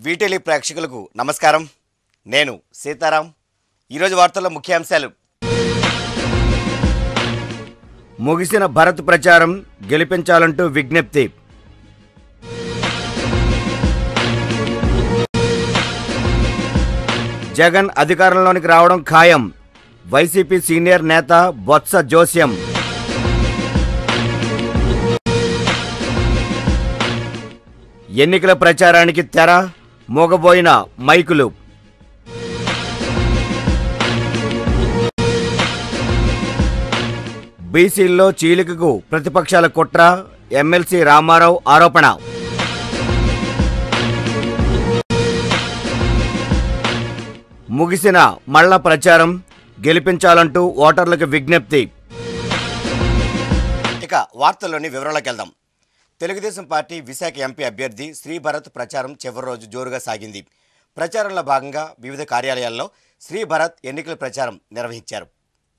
వీటిలి ప్రేక్షకులకు నమస్కారం నేను సీతారాం ఈరోజు వార్తల్లో ముఖ్యాంశాలు ముగిసిన భరత్ ప్రచారం గెలిపించాలంటూ విజ్ఞప్తి జగన్ అధికారంలోనికి రావడం ఖాయం వైసీపీ సీనియర్ నేత బొత్స జోస్యం ఎన్నికల ప్రచారానికి తెర మోగబోయిన మైకులు బీసీల్లో చీలికకు ప్రతిపక్షాల కుట్ర ఎమ్మెల్సీ రామారావు ఆరోపణ ముగిసిన మళ్ల ప్రచారం గెలిపించాలంటూ ఓటర్లకు విజ్ఞప్తి ఇక వార్తల్లోని వివరాలకు వెళ్దాం తెలుగుదేశం పార్టీ విశాఖ ఎంపీ అభ్యర్థి శ్రీభరత్ ప్రచారం చివరి రోజు జోరుగా సాగింది ప్రచారంలో భాగంగా వివిధ కార్యాలయాల్లో శ్రీభరత్ ఎన్నికల ప్రచారం నిర్వహించారు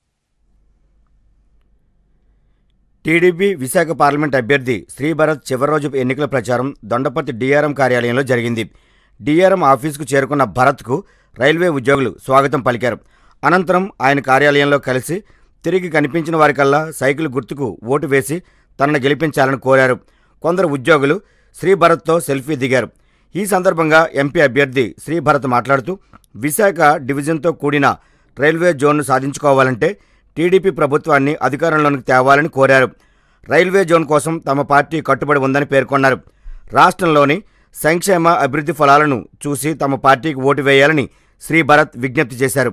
టీడీపీ విశాఖ పార్లమెంట్ అభ్యర్థి శ్రీభరత్ చివరి రోజు ఎన్నికల ప్రచారం దొండపర్తి డీఆర్ఎం కార్యాలయంలో జరిగింది డీఆర్ఎం ఆఫీసుకు చేరుకున్న భరత్కు రైల్వే ఉద్యోగులు స్వాగతం పలికారు అనంతరం ఆయన కార్యాలయంలో కలిసి తిరిగి కనిపించిన వారికల్లా సైకిల్ గుర్తుకు ఓటు వేసి తనను గెలిపించాలని కోరారు కొందరు ఉద్యోగులు శ్రీభరత్తో సెల్ఫీ దిగారు ఈ సందర్భంగా ఎంపీ అభ్యర్థి శ్రీభరత్ మాట్లాడుతూ విశాఖ డివిజన్తో కూడిన రైల్వే జోన్ను సాధించుకోవాలంటే టీడీపీ ప్రభుత్వాన్ని అధికారంలోనికి తేవాలని కోరారు రైల్వే జోన్ కోసం తమ పార్టీ కట్టుబడి ఉందని పేర్కొన్నారు రాష్ట్రంలోని సంక్షేమ అభివృద్ధి ఫలాలను చూసి తమ పార్టీకి ఓటు వేయాలని శ్రీ భరత్ విజ్ఞప్తి చేశారు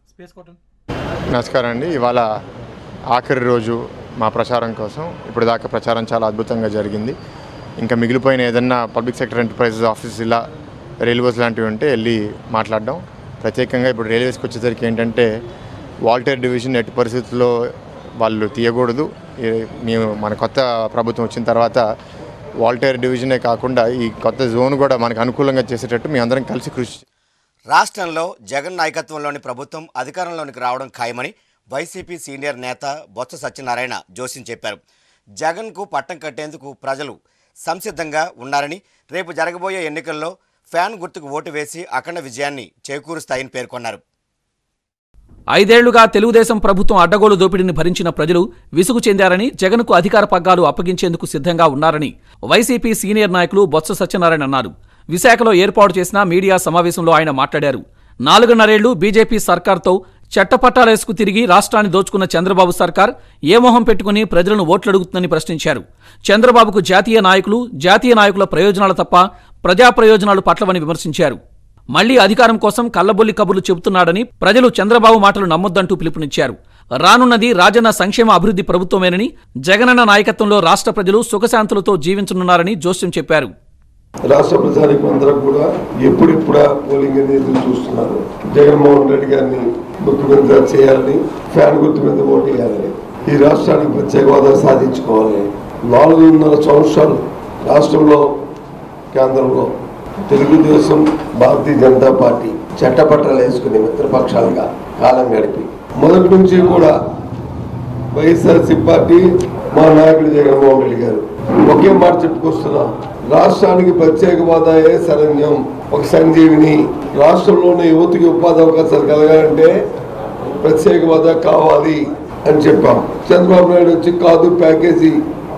నమస్కారం అండి ఇవాళ ఆఖరి రోజు మా ప్రచారం కోసం ఇప్పుడు దాకా ప్రచారం చాలా అద్భుతంగా జరిగింది ఇంకా మిగిలిపోయిన ఏదన్నా పబ్లిక్ సెక్టర్ ఎంటర్ప్రైజెస్ ఆఫీస్ ఇలా రైల్వేస్ లాంటివి ఉంటే వెళ్ళి మాట్లాడడం ప్రత్యేకంగా ఇప్పుడు రైల్వేస్కి వచ్చేసరికి ఏంటంటే వాల్టేర్ డివిజన్ ఎట్టి పరిస్థితుల్లో వాళ్ళు తీయకూడదు ఈ- మేము మన కొత్త ప్రభుత్వం వచ్చిన తర్వాత వాల్టేర్ డివిజనే కాకుండా ఈ కొత్త జోన్ కూడా మనకు అనుకూలంగా చేసేటట్టు మీ అందరం కలిసి కృషి రాష్ట్రంలో జగన్ నాయకత్వంలోని ప్రభుత్వం అధికారంలోనికి రావడం ఖాయమని వైసీపీ సీనియర్ నేత బొత్స సత్యనారాయణ జోస్యం చెప్పారు జగన్కు పట్టం కట్టేందుకు ప్రజలు సంసిద్ధంగా ఉన్నారని రేపు జరగబోయే ఎన్నికల్లో ఫ్యాన్ గుర్తుకు ఓటు వేసి అఖండ విజయాన్ని చేకూరుస్తాయని పేర్కొన్నారు ఐదేళ్లుగా తెలుగుదేశం ప్రభుత్వం అడ్డగోలు దోపిడీని భరించిన ప్రజలు విసుగు చెందారని జగన్కు అధికార పగ్గాలు అప్పగించేందుకు సిద్ధంగా ఉన్నారని వైసీపీ సీనియర్ నాయకులు బొత్స సత్యనారాయణ అన్నారు విశాఖలో ఏర్పాటు చేసిన మీడియా సమావేశంలో ఆయన మాట్లాడారు నాలుగున్నరేళ్లు బీజేపీ సర్కార్తో చట్టపట్టాలేసుకు తిరిగి రాష్ట్రాన్ని దోచుకున్న చంద్రబాబు సర్కార్ ఏ మొహం పెట్టుకుని ప్రజలను ఓట్లడుగుతుందని ప్రశ్నించారు చంద్రబాబుకు జాతీయ నాయకులు జాతీయ నాయకుల ప్రయోజనాలు తప్ప ప్రజా ప్రయోజనాలు పట్లవని విమర్శించారు మళ్లీ అధికారం కోసం కల్లబొల్లి కబుర్లు చెబుతున్నాడని ప్రజలు చంద్రబాబు మాటలు నమ్మొద్దంటూ పిలుపునిచ్చారు రానున్నది రాజన్న సంక్షేమ అభివృద్ధి ప్రభుత్వమేనని జగనన్న నాయకత్వంలో రాష్ట్ర ప్రజలు సుఖశాంతులతో జీవించనున్నారని జోస్యం చెప్పారు రాష్ట్ర ప్రజానికి అందరం కూడా ఎప్పుడెప్పుడా పోలింగ్ అనేది ఎదురు చూస్తున్నారు జగన్మోహన్ రెడ్డి గారిని ముఖ్యమంత్రి చేయాలని ఫ్యాన్ గుర్తు మీద ఓటు వేయాలని ఈ రాష్ట్రానికి ప్రత్యేక హోదా సాధించుకోవాలని నాలుగున్నర సంవత్సరాలు రాష్ట్రంలో కేంద్రంలో తెలుగుదేశం భారతీయ జనతా పార్టీ చట్టపట్టాలు వేసుకుని మిత్రపక్షాలుగా కాలం గడిపి మొదటి నుంచి కూడా వైఎస్ఆర్సీ పార్టీ మా నాయకుడు జగన్మోహన్ రెడ్డి గారు ఒకే మాట చెప్పుకొస్తున్నాం రాష్ట్రానికి ప్రత్యేక హోదాయే శరణ్యం ఒక సంజీవిని రాష్ట్రంలోని యువతకి ఉపాధి అవకాశాలు కలగాలంటే ప్రత్యేక హోదా కావాలి అని చెప్పాం చంద్రబాబు నాయుడు వచ్చి కాదు ప్యాకేజీ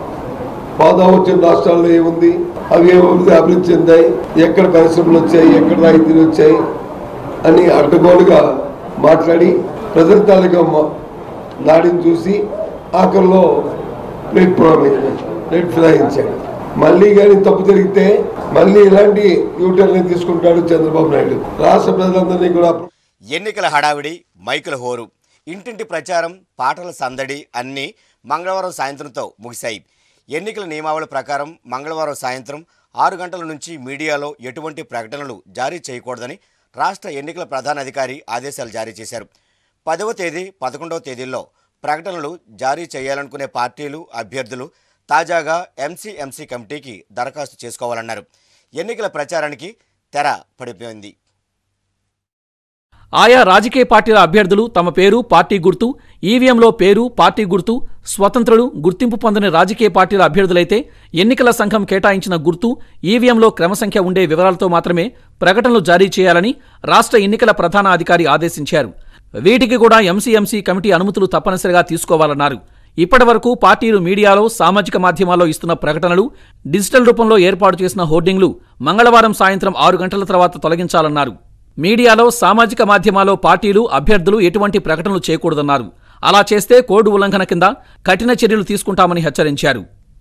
హోదా వచ్చిన రాష్ట్రాల్లో ఏముంది అవి ఏమవుతుంది అభివృద్ధి చెందాయి ఎక్కడ పరిశ్రమలు వచ్చాయి ఎక్కడ రాయితీలు వచ్చాయి అని అడ్డగోలుగా మాట్లాడి ప్రజల తాలూకా మ- నాడిని చూసి ఆఖరిలో ప్లేట్ ప్లేట్ ఫిరాయించాడు మళ్ళీ కానీ తప్పు జరిగితే మళ్ళీ ఇలాంటి యూటర్ని తీసుకుంటాడు చంద్రబాబు నాయుడు రాష్ట్ర ప్రజలందరినీ కూడా ఎన్నికల హడావిడి మైకుల హోరు ఇంటింటి ప్రచారం పాటల సందడి అన్నీ మంగళవారం సాయంత్రంతో ముగిశాయి ఎన్నికల నియమావళి ప్రకారం మంగళవారం సాయంత్రం ఆరు గంటల నుంచి మీడియాలో ఎటువంటి ప్రకటనలు జారీ చేయకూడదని రాష్ట్ర ఎన్నికల ప్రధాన అధికారి ఆదేశాలు జారీ చేశారు పదవ తేదీ పదకొండవ తేదీల్లో ప్రకటనలు జారీ చేయాలనుకునే పార్టీలు అభ్యర్థులు తాజాగా ఎంసీఎంసీ కమిటీకి దరఖాస్తు చేసుకోవాలన్నారు ఎన్నికల ప్రచారానికి తెర పడిపోయింది ఆయా రాజకీయ పార్టీల అభ్యర్థులు తమ పేరు పార్టీ గుర్తు ఈవీఎంలో పేరు పార్టీ గుర్తు స్వతంత్రులు గుర్తింపు పొందని రాజకీయ పార్టీల అభ్యర్థులైతే ఎన్నికల సంఘం కేటాయించిన గుర్తు ఈవీఎంలో క్రమసంఖ్య ఉండే వివరాలతో మాత్రమే ప్రకటనలు జారీ చేయాలని రాష్ట్ర ఎన్నికల ప్రధాన అధికారి ఆదేశించారు వీటికి కూడా ఎంసీఎంసీ కమిటీ అనుమతులు తప్పనిసరిగా తీసుకోవాలన్నారు ఇప్పటివరకు పార్టీలు మీడియాలో సామాజిక మాధ్యమాల్లో ఇస్తున్న ప్రకటనలు డిజిటల్ రూపంలో ఏర్పాటు చేసిన హోర్డింగ్లు మంగళవారం సాయంత్రం ఆరు గంటల తర్వాత తొలగించాలన్నారు మీడియాలో సామాజిక మాధ్యమాల్లో పార్టీలు అభ్యర్థులు ఎటువంటి ప్రకటనలు చేయకూడదన్నారు అలా చేస్తే కోడ్ ఉల్లంఘన కింద కఠిన చర్యలు తీసుకుంటామని హెచ్చరించారు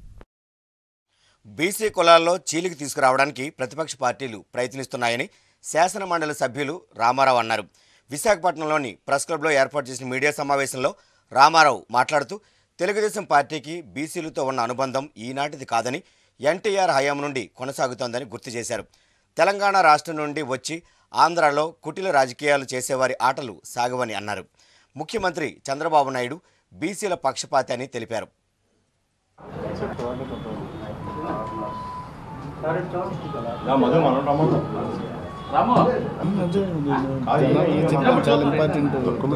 బీసీ కులాల్లో చీలికి తీసుకురావడానికి ప్రతిపక్ష పార్టీలు ప్రయత్నిస్తున్నాయని శాసన మండలి సభ్యులు రామారావు అన్నారు విశాఖపట్నంలోని ప్రెస్ క్లబ్లో ఏర్పాటు చేసిన మీడియా సమావేశంలో రామారావు మాట్లాడుతూ తెలుగుదేశం పార్టీకి బీసీలతో ఉన్న అనుబంధం ఈనాటిది కాదని ఎన్టీఆర్ హయాం నుండి కొనసాగుతోందని గుర్తు చేశారు తెలంగాణ రాష్ట్రం నుండి వచ్చి ఆంధ్రాలో కుటిల రాజకీయాలు చేసేవారి ఆటలు సాగవని అన్నారు ముఖ్యమంత్రి చంద్రబాబు నాయుడు బీసీల పక్షపాతి అని తెలిపారు చాలా ఇంపార్టెంట్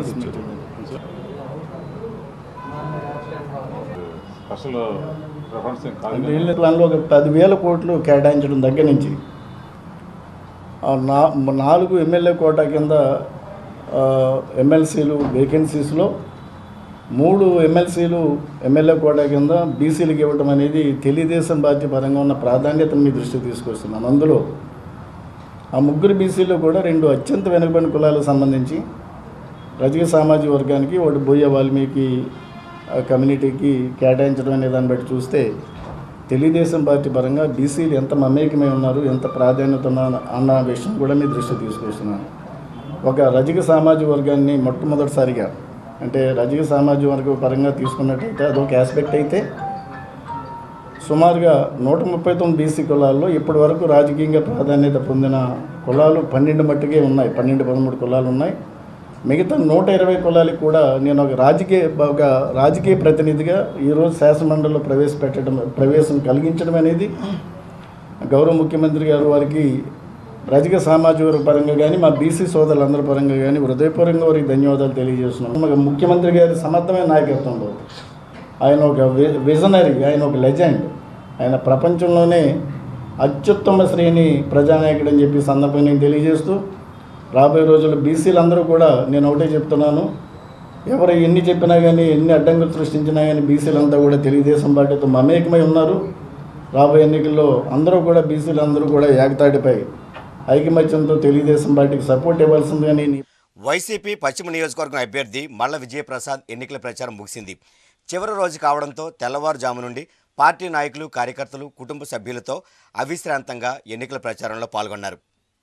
అసలు ప్రిఫరెన్స్ ఏం కాదు నీళ్ళ ప్లాన్లో ఒక పదివేల కోట్లు కేటాయించడం దగ్గర నుంచి ఆ నా నాలుగు ఎమ్మెల్యే కోటా కింద ఆ, ఎమ్మెల్సీలు వేకెన్సీస్లో మూడు ఎమ్మెల్సీలు ఎమ్మెల్యే కోటా కింద బీసీలకు ఇవ్వడం అనేది తెలుగుదేశం పార్టీ పరంగా ఉన్న ప్రాధాన్యతను మీ దృష్టికి తీసుకొస్తున్నాను అందులో ఆ ముగ్గురు బీసీలు కూడా రెండు అత్యంత వెనుకబడిన కులాలకు సంబంధించి రజక సామాజిక వర్గానికి ఒకటి బోయ వాల్మీకి ఆ, కమ్యూనిటీకి కేటాయించడం అనే దాన్ని బట్టి చూస్తే తెలుగుదేశం పార్టీ పరంగా బీసీలు ఎంత మమేకమై ఉన్నారు ఎంత ప్రాధాన్యత ఉన్నారు అన్న విషయం కూడా మీ దృష్టి తీసుకొస్తున్నాను ఒక రజక సామాజిక వర్గాన్ని మొట్టమొదటిసారిగా అంటే రజక సామాజిక వర్గం పరంగా తీసుకున్నట్టయితే అదొక ఆస్పెక్ట్ అయితే సుమారుగా నూట ముప్పై తొమ్మిది బీసీ కులాల్లో ఇప్పటి వరకు రాజకీయంగా ప్రాధాన్యత పొందిన కులాలు పన్నెండు మట్టుకే ఉన్నాయి పన్నెండు పదమూడు కులాలు ఉన్నాయి మిగతా నూట ఇరవై కులాలకు కూడా నేను ఒక రాజకీయ ఒక రాజకీయ ప్రతినిధిగా ఈరోజు శాసనమండలిలో ప్రవేశపెట్టడం ప్రవేశం కలిగించడం అనేది గౌరవ ముఖ్యమంత్రి గారు వారికి రజక సామాజిక వర్గ పరంగా కానీ మా బీసీ సోదరులందరి పరంగా కానీ హృదయపూర్వకంగా వారికి ధన్యవాదాలు తెలియజేస్తున్నాం మా ముఖ్యమంత్రి గారి సమర్థమైన నాయకత్వంలో ఆయన ఒక వి- విజనరీ ఆయన ఒక లెజెండ్ ఆయన ప్రపంచంలోనే అత్యుత్తమ శ్రేణి ప్రజానాయకుడు అని చెప్పి సందర్భంగా నేను తెలియజేస్తూ రాబోయే రోజుల్లో బీసీలందరూ కూడా నేను ఒకటే చెప్తున్నాను ఎవరు ఎన్ని చెప్పినా కానీ ఎన్ని అడ్డంకులు సృష్టించినా కానీ బీసీలంతా కూడా తెలుగుదేశం పార్టీతో మమేకమై ఉన్నారు రాబోయే ఎన్నికల్లో అందరూ కూడా బీసీలు అందరూ కూడా ఏకతాటిపై ఐకమత్యంతో తెలుగుదేశం పార్టీకి సపోర్ట్ ఇవ్వాల్సిందిగా నేను వైసీపీ పశ్చిమ నియోజకవర్గం అభ్యర్థి మల్ల విజయప్రసాద్ ఎన్నికల ప్రచారం ముగిసింది చివరి రోజు కావడంతో తెల్లవారుజాము నుండి పార్టీ నాయకులు కార్యకర్తలు కుటుంబ సభ్యులతో అవిశ్రాంతంగా ఎన్నికల ప్రచారంలో పాల్గొన్నారు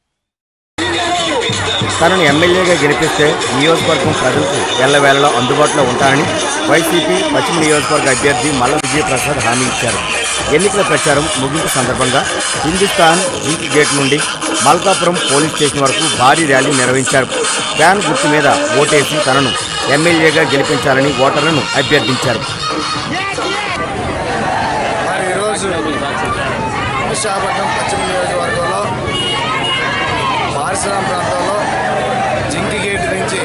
తనను ఎమ్మెల్యేగా గెలిపిస్తే నియోజకవర్గం ప్రజలకు ఎల్లవేళలో అందుబాటులో ఉంటానని వైసీపీ పశ్చిమ నియోజకవర్గ అభ్యర్థి మల్ల విజయప్రసాద్ హామీ ఇచ్చారు ఎన్నికల ప్రచారం ముగింపు సందర్భంగా హిందుస్థాన్ జింక్ గేట్ నుండి మల్కాపురం పోలీస్ స్టేషన్ వరకు భారీ ర్యాలీ నిర్వహించారు ఫ్యాన్ గుర్తు మీద ఓటేసి తనను ఎమ్మెల్యేగా గెలిపించాలని ఓటర్లను అభ్యర్థించారు మరి ఈరోజు విశాఖపట్నం పశ్చిమ నియోజకవర్గంలో పారిశ్రామిక ప్రాంతంలో జింకి గేట్ నుంచి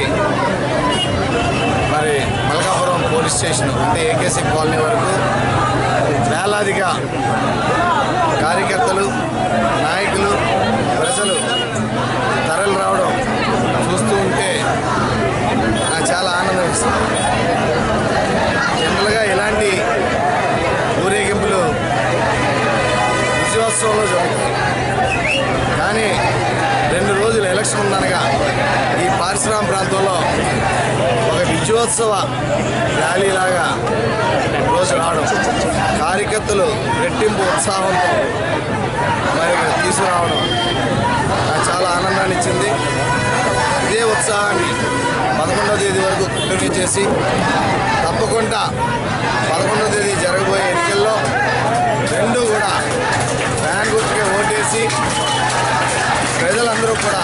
మరి మల్కాపురం పోలీస్ స్టేషన్ అంటే ఏకేసీ కాలనీ వరకు వేలాదిగా కార్యకర్తలు నాయకులు ప్రజలు తరలి రావడం చూస్తూ ఉంటే నాకు చాలా ఆనందం ఇస్తుంది జనరల్గా ఇలాంటి ఊరేగింపులు విజయోత్సవంలో జరుగుతాయి కానీ రెండు రోజులు ఎలక్షన్ ఉందనగా ఈ పారిశ్రామిక ప్రాంతంలో ఒక విజయోత్సవ ర్యాలీలాగా రోజు రావడం కార్యకర్తలు రెట్టింపు ఉత్సాహంతో మరి ఇక్కడ తీసుకురావడం నాకు చాలా ఆనందాన్ని ఇచ్చింది ఇదే ఉత్సాహాన్ని పదకొండవ తేదీ వరకు కంటిన్యూ చేసి తప్పకుండా పదకొండవ తేదీ జరగబోయే ఎన్నికల్లో రెండు కూడా ఫ్యాన్ గుర్తుకే ఓటేసి ప్రజలందరూ కూడా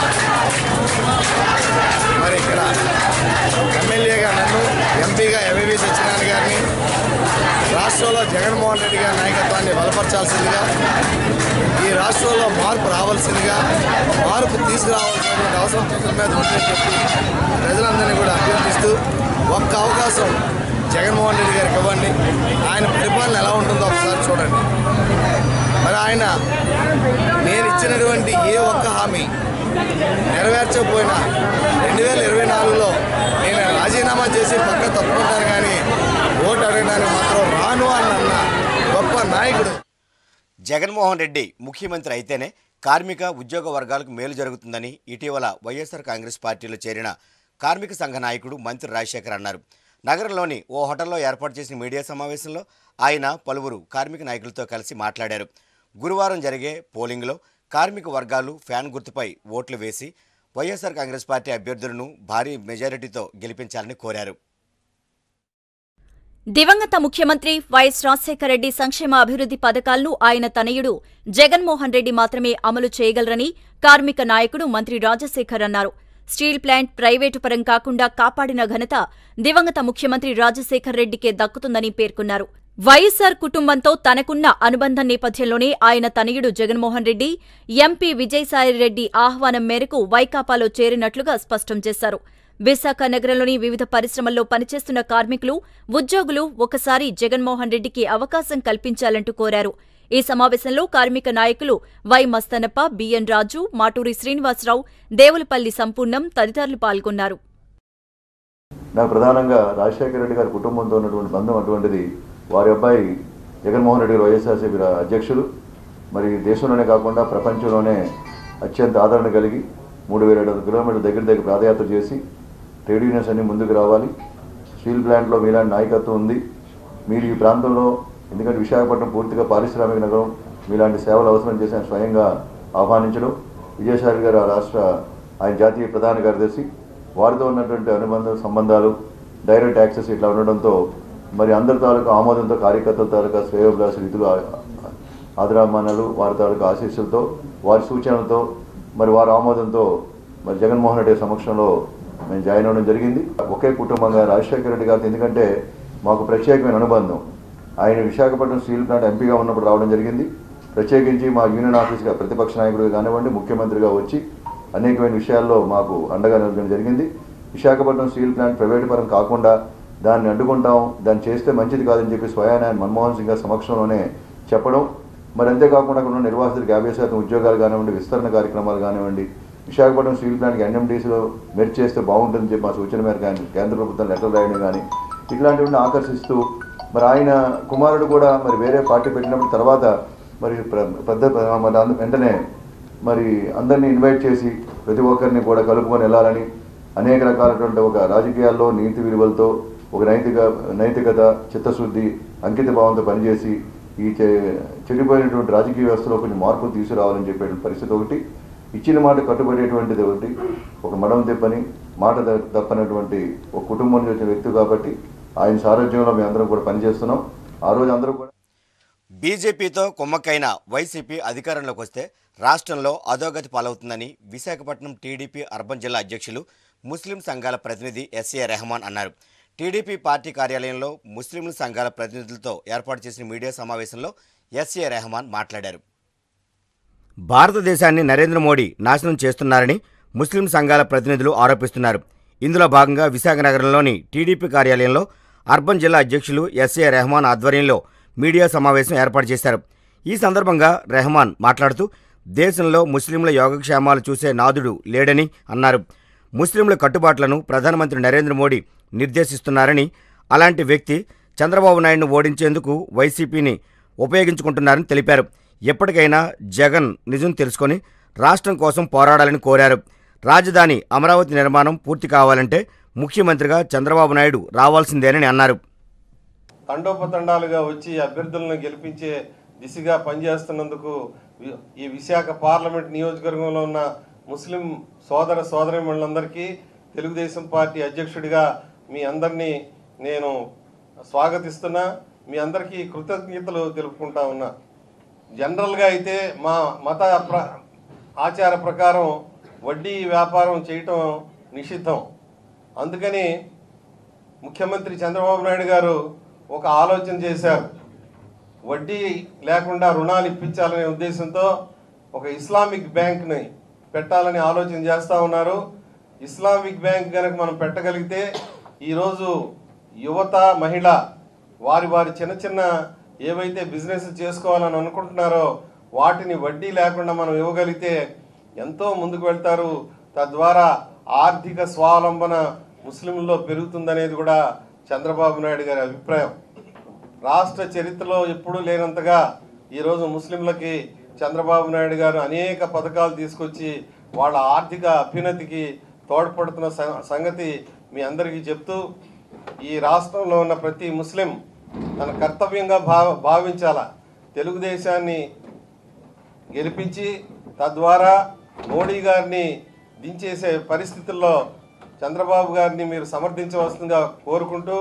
మరి ఇక్కడ ఎమ్మెల్యేగా నన్ను ఎంపీగా ఎంఏవి సత్యనారాయణ గారిని రాష్ట్రంలో జగన్మోహన్ రెడ్డి గారి నాయకత్వాన్ని బలపరచాల్సిందిగా ఈ రాష్ట్రంలో మార్పు రావాల్సిందిగా మార్పు తీసుకురావాల్సినటువంటి అవసరం ప్రజల మీద ఉందని చెప్పి ప్రజలందరినీ కూడా అభ్యర్థిస్తూ ఒక్క అవకాశం జగన్మోహన్ రెడ్డి గారికి ఇవ్వండి ఆయన పరిపాలన ఎలా ఉంటుందో ఒకసారి చూడండి మరి ఆయన నేను ఇచ్చినటువంటి ఏ ఒక్క హామీ నెరవేర్చకపోయినా రెండు వేల ఇరవై నాలుగులో నేను రాజీనామా చేసి పక్క తప్పుకుంటాను కానీ ఓటు అడగడానికి మాత్రం రాను అని అన్న గొప్ప నాయకుడు జగన్మోహన్ రెడ్డి ముఖ్యమంత్రి అయితేనే కార్మిక ఉద్యోగ వర్గాలకు మేలు జరుగుతుందని ఇటీవల వైఎస్ఆర్ కాంగ్రెస్ పార్టీలో చేరిన కార్మిక సంఘ నాయకుడు మంత్రి రాజశేఖర్ అన్నారు నగరంలోని ఓ హోటల్లో ఏర్పాటు చేసిన మీడియా సమావేశంలో ఆయన పలువురు కార్మిక నాయకులతో కలిసి మాట్లాడారు గురువారం జరిగే పోలింగ్లో కార్మిక వర్గాలు ఫ్యాన్ గుర్తుపై ఓట్లు వేసి వైఎస్ఆర్ కాంగ్రెస్ పార్టీ అభ్యర్థులను భారీ మెజారిటీతో గెలిపించాలని కోరారు దివంగత ముఖ్యమంత్రి వైఎస్ రాజశేఖర రెడ్డి సంక్షేమ అభివృద్ధి పథకాలను ఆయన తనయుడు జగన్మోహన్ రెడ్డి మాత్రమే అమలు చేయగలరని కార్మిక నాయకుడు మంత్రి రాజశేఖర్ అన్నారు స్టీల్ ప్లాంట్ ప్రైవేటు పరం కాకుండా కాపాడిన ఘనత దివంగత ముఖ్యమంత్రి రాజశేఖర్ రెడ్డికే దక్కుతుందని పేర్కొన్నారు వైఎస్సార్ కుటుంబంతో తనకున్న అనుబంధం నేపథ్యంలోనే ఆయన తనయుడు జగన్మోహన్ రెడ్డి ఎంపీ విజయసాయిరెడ్డి ఆహ్వానం మేరకు వైకాపాలో చేరినట్లుగా స్పష్టం చేశారు విశాఖ నగరంలోని వివిధ పరిశ్రమల్లో పనిచేస్తున్న కార్మికులు ఉద్యోగులు ఒకసారి జగన్మోహన్ రెడ్డికి అవకాశం కల్పించాలంటూ కోరారు ఈ సమావేశంలో కార్మిక నాయకులు వై మస్తనప్ప బిఎన్ రాజు మాటూరి శ్రీనివాసరావు దేవులపల్లి సంపూర్ణం తదితరులు పాల్గొన్నారు నాకు ప్రధానంగా రాజశేఖర రెడ్డి గారి కుటుంబంతో ఉన్నటువంటి బంధం అటువంటిది వారి అబ్బాయి జగన్మోహన్ రెడ్డి గారు వైఎస్ఆర్సీపీ రా- అధ్యక్షులు మరి దేశంలోనే కాకుండా ప్రపంచంలోనే అత్యంత ఆదరణ కలిగి మూడు వేల ఏడు వందల కిలోమీటర్ల దగ్గర దగ్గర పాదయాత్ర చేసి ట్రేడ్ యూనియన్స్ అన్ని ముందుకు రావాలి స్టీల్ ప్లాంట్లో మీలాంటి నాయకత్వం ఉంది మీరు ఈ ప్రాంతంలో ఎందుకంటే విశాఖపట్నం పూర్తిగా పారిశ్రామిక నగరం మీలాంటి సేవలు అవసరం చేసి ఆయన స్వయంగా ఆహ్వానించడం విజయసాయి గారు ఆ రాష్ట్ర ఆయన జాతీయ ప్రధాన కార్యదర్శి వారితో ఉన్నటువంటి అనుబంధ సంబంధాలు డైరెక్ట్ యాక్సెస్ ఇట్లా ఉండడంతో మరి అందరి తాలూకా ఆమోదంతో కార్యకర్తల తాలూకా శ్రేయోభిలాష రీతులు ఆ- ఆదరామానాలు వారి తాలూకా ఆశీస్సులతో వారి సూచనలతో మరి వారి ఆమోదంతో మరి జగన్మోహన్ రెడ్డి సమక్షంలో మేము జాయిన్ అవ్వడం జరిగింది ఒకే కుటుంబంగా రాజశేఖర రెడ్డి గారితో ఎందుకంటే మాకు ప్రత్యేకమైన అనుబంధం ఆయన విశాఖపట్నం స్టీల్ ప్లాంట్ ఎంపీగా ఉన్నప్పుడు రావడం జరిగింది ప్రత్యేకించి మా యూనియన్ ఆఫీస్గా ప్రతిపక్ష నాయకుడిగా కానివ్వండి ముఖ్యమంత్రిగా వచ్చి అనేకమైన విషయాల్లో మాకు అండగా నిలవడం జరిగింది విశాఖపట్నం స్టీల్ ప్లాంట్ ప్రైవేట్ పరం కాకుండా దాన్ని అడ్డుకుంటాం దాన్ని చేస్తే మంచిది కాదని చెప్పి స్వయాన ఆయన మన్మోహన్ సింగ్ గారి సమక్షంలోనే చెప్పడం మరి అంతేకాకుండా అక్కడ ఉన్న నిర్వాసితులకు యాభై శాతం ఉద్యోగాలు కానివ్వండి విస్తరణ కార్యక్రమాలు కానివ్వండి విశాఖపట్నం స్టీల్ ప్లాంట్కి ఎన్ఎండీసీలో మెర్చ్ చేస్తే బాగుంటుందని చెప్పి మా సూచన మేరకు ఆయన కేంద్ర ప్రభుత్వం లెటర్ రాయడం కానీ ఇట్లాంటివన్నీ ఆకర్షిస్తూ మరి ఆయన కుమారుడు కూడా మరి వేరే పార్టీ పెట్టినప్పుడు తర్వాత మరి ప్ర- పెద్ద మరి అందు- వెంటనే మరి అందరినీ ఇన్వైట్ చేసి ప్రతి ఒక్కరిని కూడా కలుపుకొని వెళ్ళాలని అనేక రకాలటువంటి ఒక రాజకీయాల్లో నీతి విలువలతో ఒక నైతిక నైతికత చిత్తశుద్ధి అంకిత భావంతో పనిచేసి ఈ చె- చెడిపోయినటువంటి రాజకీయ వ్యవస్థలో కొంచెం మార్పులు తీసుకురావాలని చెప్పేటువంటి పరిస్థితి ఒకటి ఇచ్చిన మాట కట్టుబడేటువంటిది ఒకటి ఒక మడం తెప్పని మాట త- తప్పనటువంటి ఒక కుటుంబం నుంచి వచ్చిన వ్యక్తి కాబట్టి ఆయన సారథ్యంలో మేము అందరం కూడా పనిచేస్తున్నాం ఆ రోజు అందరూ కూడా బీజేపీతో కుమ్మక్కైన వైసీపీ అధికారంలోకి వస్తే రాష్ట్రంలో అధోగతి పాలవుతుందని విశాఖపట్నం టీడీపీ అర్బన్ జిల్లా అధ్యక్షులు ముస్లిం సంఘాల ప్రతినిధి ఎస్ఏ రెహమాన్ అన్నారు టీడీపీ పార్టీ కార్యాలయంలో ముస్లింల సంఘాల ప్రతినిధులతో ఏర్పాటు చేసిన మీడియా సమావేశంలో ఎస్ఏ రెహమాన్ మాట్లాడారు భారతదేశాన్ని నరేంద్ర మోడీ నాశనం చేస్తున్నారని ముస్లిం సంఘాల ప్రతినిధులు ఆరోపిస్తున్నారు ఇందులో భాగంగా విశాఖ నగరంలోని టీడీపీ కార్యాలయంలో అర్బన్ జిల్లా అధ్యక్షులు ఎస్ఏ రెహమాన్ ఆధ్వర్యంలో మీడియా సమావేశం ఏర్పాటు చేశారు ఈ సందర్భంగా రెహమాన్ మాట్లాడుతూ దేశంలో ముస్లింల యోగక్షేమాలు చూసే నాదుడు లేడని అన్నారు ముస్లింల కట్టుబాట్లను ప్రధానమంత్రి నరేంద్ర మోడీ నిర్దేశిస్తున్నారని అలాంటి వ్యక్తి చంద్రబాబు నాయుడును ఓడించేందుకు వైసీపీని ఉపయోగించుకుంటున్నారని తెలిపారు ఎప్పటికైనా జగన్ నిజం తెలుసుకొని రాష్ట్రం కోసం పోరాడాలని కోరారు రాజధాని అమరావతి నిర్మాణం పూర్తి కావాలంటే ముఖ్యమంత్రిగా చంద్రబాబు నాయుడు రావాల్సిందేనని అన్నారు తండోపతండాలుగా వచ్చి అభ్యర్థులను గెలిపించే దిశగా పనిచేస్తున్నందుకు వి- ఈ విశాఖ పార్లమెంట్ నియోజకవర్గంలో ఉన్న ముస్లిం సోదర సోదరిమణులందరికీ తెలుగుదేశం పార్టీ అధ్యక్షుడిగా మీ అందరినీ నేను స్వాగతిస్తున్నా మీ అందరికీ కృతజ్ఞతలు తెలుపుకుంటా ఉన్నా జనరల్గా అయితే మా మత ప్ర ఆచార ప్రకారం వడ్డీ వ్యాపారం చేయటం నిషిద్ధం అందుకని ముఖ్యమంత్రి చంద్రబాబు నాయుడు గారు ఒక ఆలోచన చేశారు వడ్డీ లేకుండా రుణాలు ఇప్పించాలనే ఉద్దేశంతో ఒక ఇస్లామిక్ బ్యాంక్ని పెట్టాలని ఆలోచన చేస్తూ ఉన్నారు ఇస్లామిక్ బ్యాంక్ కనుక మనం పెట్టగలిగితే ఈరోజు యువత మహిళ వారి వారి చిన్న చిన్న ఏవైతే బిజినెస్ చేసుకోవాలని అనుకుంటున్నారో వాటిని వడ్డీ లేకుండా మనం ఇవ్వగలిగితే ఎంతో ముందుకు వెళ్తారు తద్వారా ఆర్థిక స్వావలంబన ముస్లింల్లో పెరుగుతుందనేది కూడా చంద్రబాబు నాయుడు గారి అభిప్రాయం రాష్ట్ర చరిత్రలో ఎప్పుడూ లేనంతగా ఈరోజు ముస్లింలకి చంద్రబాబు నాయుడు గారు అనేక పథకాలు తీసుకొచ్చి వాళ్ళ ఆర్థిక అభ్యున్నతికి తోడ్పడుతున్న స- సంగతి మీ అందరికీ చెప్తూ ఈ రాష్ట్రంలో ఉన్న ప్రతి ముస్లిం తన కర్తవ్యంగా భావ భావించాల తెలుగుదేశాన్ని గెలిపించి తద్వారా మోడీ గారిని దించేసే పరిస్థితుల్లో చంద్రబాబు గారిని మీరు సమర్థించవలసిందిగా కోరుకుంటూ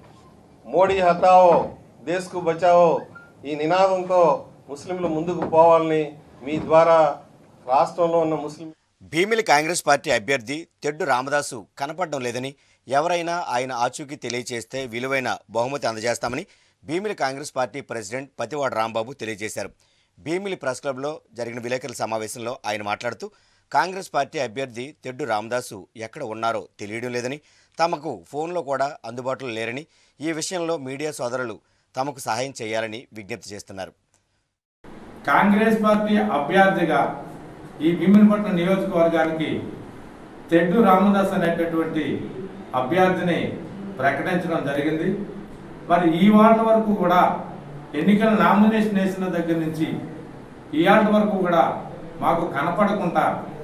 మోడీ హటావో దేశ్కు బచావో ఈ నినాదంతో ముస్లింలు ముందుకు పోవాలని మీ ద్వారా రాష్ట్రంలో ఉన్న ముస్లిం భీమిలి కాంగ్రెస్ పార్టీ అభ్యర్థి తెడ్డు రామదాసు కనపడడం లేదని ఎవరైనా ఆయన ఆచూకీ తెలియచేస్తే విలువైన బహుమతి అందజేస్తామని Bhimili Congress party president Pathivada Rambabu తెలియజేశారు భీమిలి ప్రెస్ క్లబ్లో జరిగిన విలేకరుల సమావేశంలో ఆయన మాట్లాడుతూ కాంగ్రెస్ పార్టీ అభ్యర్థి తెడ్డు రామదాసు ఎక్కడ ఉన్నారో తెలియడం లేదని తమకు ఫోన్లో కూడా అందుబాటులో లేరని ఈ విషయంలో మీడియా సోదరులు తమకు సహాయం చేయాలని విజ్ఞప్తి చేస్తున్నారు కాంగ్రెస్ పార్టీ అభ్యర్థిగా ఈ భీమునిపట్నం నియోజకవర్గానికి తెడ్డు రామదాస్ అనేటటువంటి అభ్యర్థిని ప్రకటించడం జరిగింది మరి ఈ వార్డు వరకు కూడా ఎన్నికల నామినేషన్ వేసిన దగ్గర నుంచి ఈ ఆట వరకు కూడా మాకు కనపడకుండా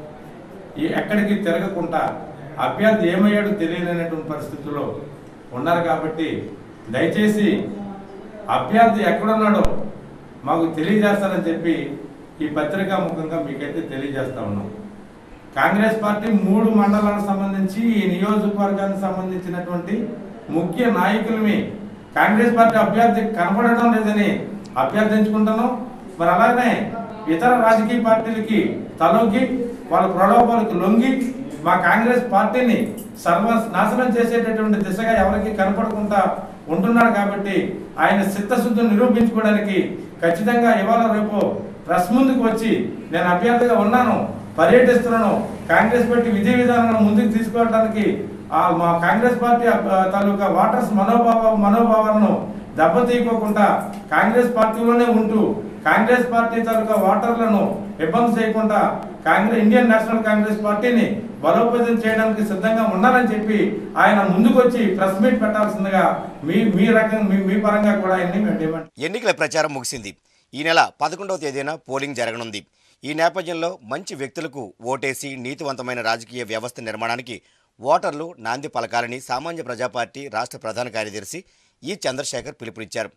ఈ ఎక్కడికి తిరగకుండా అభ్యర్థి ఏమయ్యాడో తెలియలేనటువంటి పరిస్థితుల్లో ఉన్నారు కాబట్టి దయచేసి అభ్యర్థి ఎక్కడున్నాడో మాకు తెలియజేస్తారని చెప్పి ఈ పత్రికా ముఖంగా మీకైతే తెలియజేస్తా ఉన్నాం కాంగ్రెస్ పార్టీ మూడు మండలాలకు సంబంధించి ఈ నియోజకవర్గానికి సంబంధించినటువంటి ముఖ్య నాయకులమి కాంగ్రెస్ పార్టీ అభ్యర్థి కనపడడం లేదని అభ్యర్థించుకుంటున్నాం మరి అలాగనే ఇతర రాజకీయ పార్టీలకి తలొగ్గి వాళ్ళ ప్రలోభాలకు లొంగి మా కాంగ్రెస్ పార్టీని సర్వ నాశనం చేసేటటువంటి దిశగా ఎవరికి కనపడకుండా ఉంటున్నాడు కాబట్టి ఆయన చిత్తశుద్ధిని నిరూపించుకోవడానికి ఖచ్చితంగా ఇవాళ రేపు ప్రెస్ ముందుకు వచ్చి నేను అభ్యర్థిగా ఉన్నాను పర్యటిస్తున్నాను కాంగ్రెస్ పార్టీ విధి విధానాలను ముందుకు తీసుకువెళ్ళడానికి ఆ మా కాంగ్రెస్ పార్టీ అబ్- తాలూకా వాటర్స్ మనోభావ మనోభావాలను దెబ్బతీయకోకుండా కాంగ్రెస్ పార్టీలోనే ఉంటూ కాంగ్రెస్ పార్టీ తాలూకా ఓటర్లను ఇబ్బంది చేయకుండా కాంగ్రెస్ ఇండియన్ నేషనల్ కాంగ్రెస్ పార్టీని బలోపేతం చేయడానికి సిద్ధంగా ఉన్నారని చెప్పి ఆయన ముందుకొచ్చి ప్రెస్ మీట్ పెట్టాల్సిందిగా మీ మీ రకం మీ మీ పరంగా కూడా ఆయన్ని మేము డిమాండ్ ఎన్నికల ప్రచారం ముగిసింది ఈ నెల పదకొండవ తేదీన పోలింగ్ జరగనుంది ఈ నేపథ్యంలో మంచి వ్యక్తులకు ఓటేసి నీతివంతమైన రాజకీయ వ్యవస్థ నిర్మాణానికి ఓటర్లు నాంది పలకాలని సామాన్య ప్రజా పార్టీ రాష్ట్ర ప్రధాన కార్యదర్శి ఈ చంద్రశేఖర్ పిలుపునిచ్చారు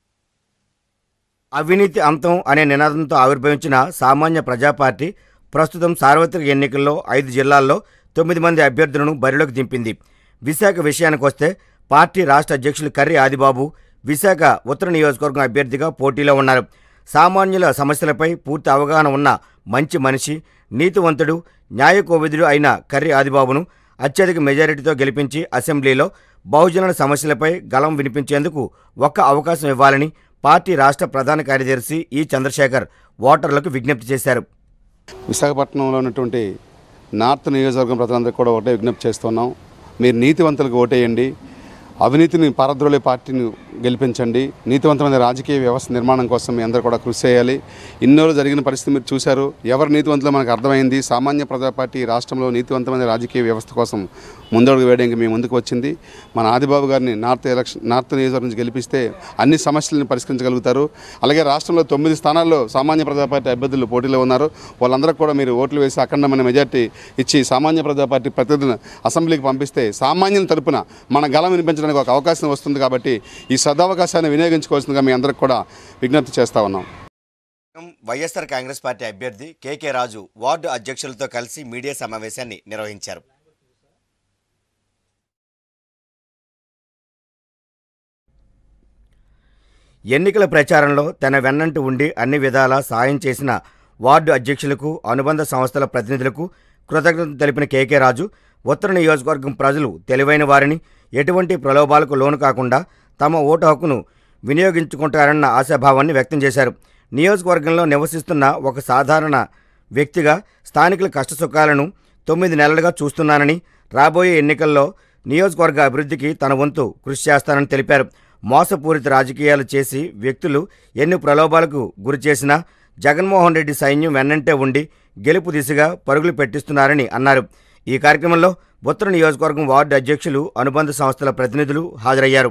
అవినీతి అంతం అనే నినాదంతో ఆవిర్భవించిన సామాన్య ప్రజా పార్టీ ప్రస్తుతం సార్వత్రిక ఎన్నికల్లో ఐదు జిల్లాల్లో తొమ్మిది మంది అభ్యర్థులను బరిలోకి దింపింది విశాఖ విషయానికి వస్తే పార్టీ రాష్ట్ర అధ్యక్షులు కర్రి ఆదిబాబు విశాఖ ఉత్తర నియోజకవర్గం అభ్యర్థిగా పోటీలో ఉన్నారు సామాన్యుల సమస్యలపై పూర్తి అవగాహన ఉన్న మంచి మనిషి నీతివంతుడు న్యాయకోవిదుడు అయిన కర్రి ఆదిబాబును అత్యధిక మెజారిటీతో గెలిపించి అసెంబ్లీలో బహుజనుల సమస్యలపై గలం వినిపించేందుకు ఒక్క అవకాశం ఇవ్వాలని పార్టీ రాష్ట్ర ప్రధాన కార్యదర్శి ఈ చంద్రశేఖర్ ఓటర్లకు విజ్ఞప్తి చేశారు విశాఖపట్నంలో ఉన్నటువంటి నార్త్ నియోజకవర్గం ప్రజలందరికీ కూడా ఒకటే విజ్ఞప్తి చేస్తున్నాం మీరు నీతివంతులకు ఓటేయండి అవినీతిని పారద్రోలే పార్టీని గెలిపించండి నీతివంతమైన రాజకీయ వ్యవస్థ నిర్మాణం కోసం మీ అందరూ కూడా కృషి చేయాలి ఇన్నోళ్ళు జరిగిన పరిస్థితి మీరు చూశారు ఎవరు నీతివంతులో మనకు అర్థమైంది సామాన్య ప్రజా పార్టీ రాష్ట్రంలో నీతివంతమైన రాజకీయ వ్యవస్థ కోసం ముందడుగు వేయడానికి మేము ముందుకు వచ్చింది మన ఆదిబాబు గారిని నార్త్ ఎలక్షన్ నార్త్ నియోజకవర్గం నుంచి గెలిపిస్తే అన్ని సమస్యలను పరిష్కరించగలుగుతారు అలాగే రాష్ట్రంలో తొమ్మిది స్థానాల్లో సామాన్య ప్రజా పార్టీ అభ్యర్థులు పోటీలో ఉన్నారు వాళ్ళందరూ కూడా మీరు ఓట్లు వేసి అఖండమైన మెజార్టీ ఇచ్చి సామాన్య ప్రజా పార్టీ ప్రతినిధులను అసెంబ్లీకి పంపిస్తే సామాన్యుల తరపున మన గలం వినిపించడానికి ఒక అవకాశం వస్తుంది కాబట్టి ఈ సదవకాశాన్ని వినియోగించుకోవాల్సిందిగా మీ అందరికి కూడా విజ్ఞప్తి చేస్తా ఉన్నాం వైఎస్ఆర్ కాంగ్రెస్ పార్టీ అభ్యర్థి కేకే రాజు వార్డు అధ్యక్షులతో కలిసి మీడియా సమావేశాన్ని నిర్వహించారు ఎన్నికల ప్రచారంలో తన వెన్నంటి ఉండి అన్ని విధాలా సాయం చేసిన వార్డు అధ్యక్షులకు అనుబంధ సంస్థల ప్రతినిధులకు కృతజ్ఞతలు తెలిపిన కేకే రాజు ఉత్తర నియోజకవర్గం ప్రజలు తెలివైన వారిని ఎటువంటి ప్రలోభాలకు లోను కాకుండా తమ ఓటు హక్కును వినియోగించుకుంటారన్న ఆశాభావాన్ని వ్యక్తం చేశారు నియోజకవర్గంలో నివసిస్తున్న ఒక సాధారణ వ్యక్తిగా స్థానికుల కష్టసుఖాలను తొమ్మిది నెలలుగా చూస్తున్నానని రాబోయే ఎన్నికల్లో నియోజకవర్గ అభివృద్ధికి తన వంతు కృషి చేస్తానని తెలిపారు మోసపూరిత రాజకీయాలు చేసి వ్యక్తులు ఎన్ని ప్రలోభాలకు గురి చేసినా జగన్మోహన్ రెడ్డి సైన్యం వెన్నంటే ఉండి గెలుపు దిశగా పరుగులు పెట్టిస్తున్నారని అన్నారు ఈ కార్యక్రమంలో ఉత్తర నియోజకవర్గం వార్డు అధ్యక్షులు అనుబంధ సంస్థల ప్రతినిధులు హాజరయ్యారు